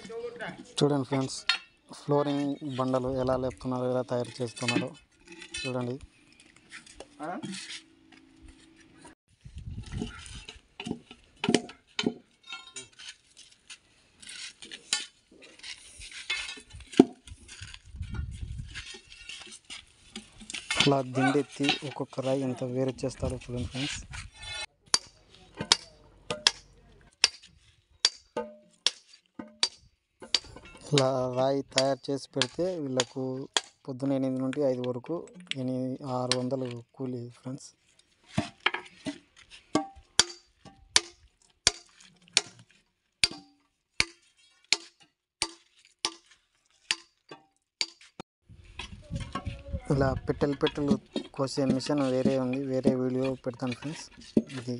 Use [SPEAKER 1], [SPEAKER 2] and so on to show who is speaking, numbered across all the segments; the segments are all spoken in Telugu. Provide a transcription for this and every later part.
[SPEAKER 1] చూడండి ఫ్రెండ్స్ ఫ్లోరింగ్ బండలు ఎలా లేపుతున్నారో ఎలా తయారు చేస్తున్నారో చూడండి అలా దిండెత్తి ఒక్కొక్క రాయి ఎంత వేరు చేస్తారో చూడండి ఫ్రెండ్స్ ఇలా రాయి తయారు చేసి పెడితే వీళ్ళకు పొద్దున ఎనిమిది నుండి ఐదు వరకు ఎనిమిది ఆరు వందలు కూలీ ఫ్రెండ్స్ ఇలా పెట్టెలు పెట్టెలు కోసే మిషన్ వేరే ఉంది వేరే వీడియో పెడతాను ఫ్రెండ్స్ ఇది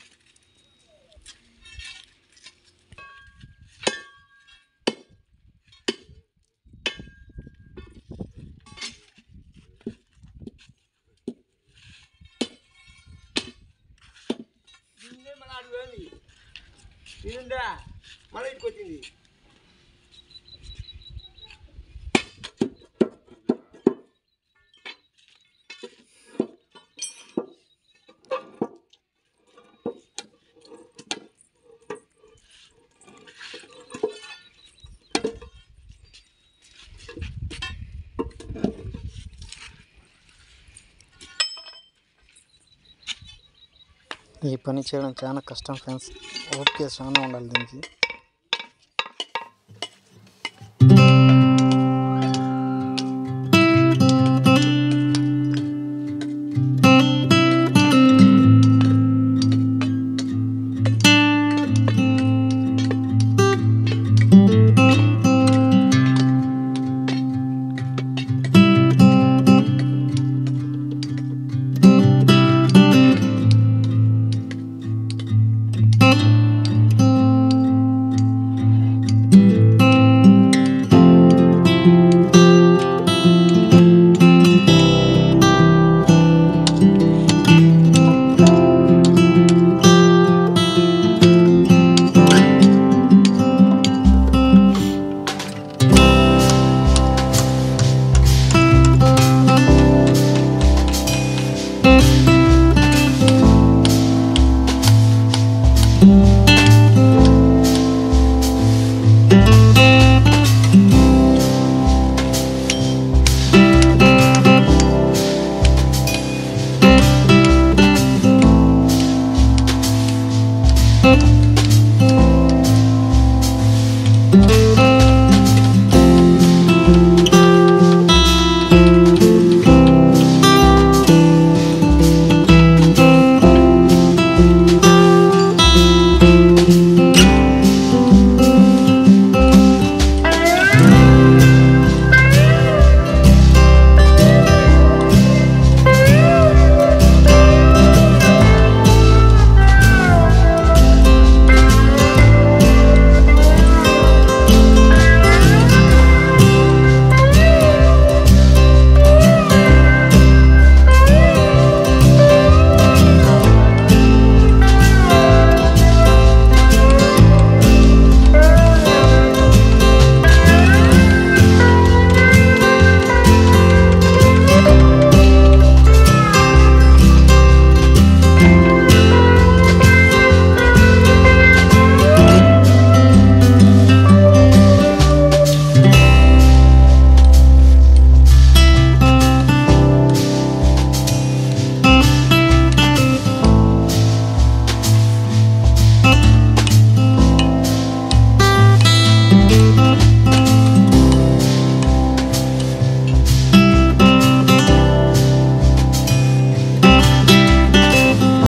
[SPEAKER 2] నిన్నే మన అడుగుంది నిన్నుందా మళ్ళీ ఇంటికి వచ్చింది
[SPEAKER 1] ఈ పని చేయడం చాలా కష్టం ఫ్రెండ్స్ ఓకే చాలా ఉండాలి దీనికి